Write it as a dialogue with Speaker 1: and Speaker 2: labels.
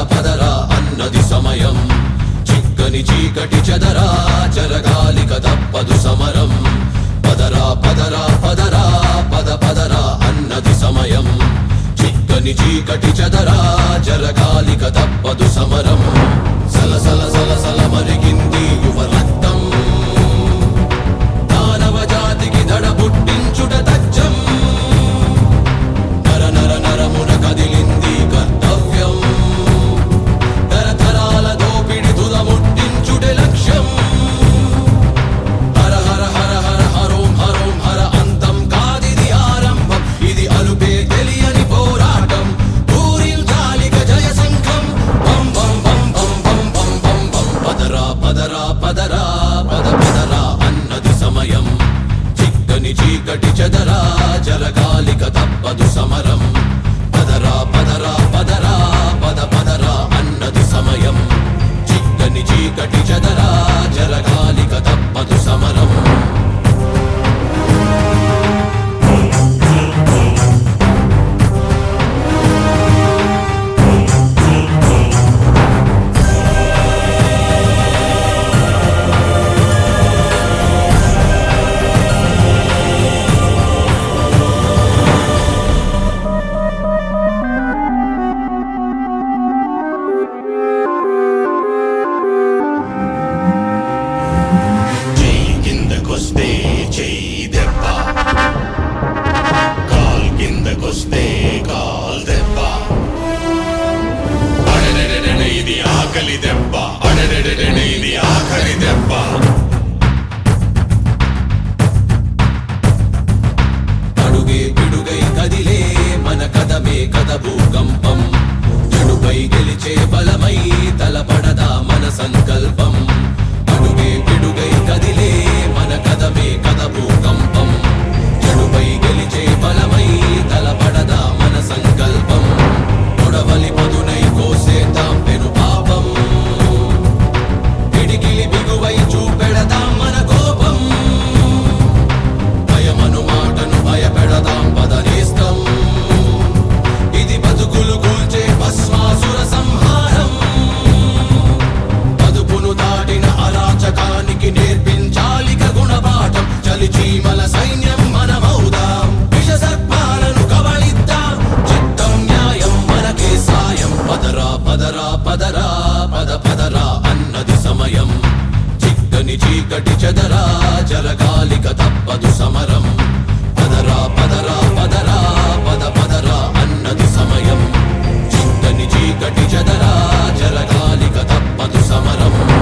Speaker 1: పదరా అన్నది సమయం చిక్కని చీకటి చెదరా జరగాలిక తప్పదు సమరం పదరా పదరా పదరా పద పదరా అన్నది సమయం చిక్కని చీకటి చెదరా జరగాలిక తప్పదు సమరం సల సల సల సల మరిగింది యువ రక్తం మానవ జాతికి దడ పుట్టించుట తచ్చం నర నర నరమున కదిలింది కర్తవ్యం తరతరాల దోపిడి తుదముట్టించుటే లక్ష్యం హర హర హర హర హరోం హరోం హర అంతం కాదిది ఆరంభం ఇది అలుపే తెలియని పోరాటం పూరించాలిక జయ సంఘం బం బం బం బం బం బం బం బం పదరా పదరా పదరా పద పదరా అన్నది సమయం చిక్కని చీకటి చెదరా జరగాలిక తప్పదు సమరం పదరా పదరా పదరా పద పదరా అన్నది సమయం చిక్కని చీకటి చెదరా జరగాలిక తప్పదు సమరం
Speaker 2: చెయ్యి కిందకొస్తే చెయ్యి దెబ్బ కాల్ కిందకొస్తే కాల్ దెబ్బ అడడడడడ ఇది ఆకలి దెబ్బ అడడడడడ ఇది ఆఖరి దెబ్బ
Speaker 1: అడుగే పిడుగై కదిలే మన కదమే కద భూకంపం చెడుపై గెలిచే బలమై తలపడదా మన సంకల్పం అడుగే పిడుగై కదిలే మన కదమే కద భూకంపం చెడుపై గెలిచే బలమై తలపడదా మన సంకల్పం పొడవలి పదునై కోసేతాం పెను పాపం పిడికిలి బిగువై చూపెడదాం మన కోపం భయమను మాటను భయపెడదాం పదనేస్తం ఇది బతుకులు కూల్చే భస్మాసుర సంహారం పదుపును దాటిన అరాచకానికి నేర్పించాలిక గుణపాఠం చలి చీమల సైన్యం మనమౌదాం విష సర్పాలను కబళిద్దాం చిత్తం న్యాయం మనకే సాయం పదరా పదరా పదరా పద పదరా అన్నది సమయం చిక్కని చీకటి చెదరా జరగాలిక తప్పదు సమరం పదరా పదరా పదరా పద పదరా అన్నది సమయం చిక్కని చీకటి చెదరా జరగాలిక తప్పదు సమరం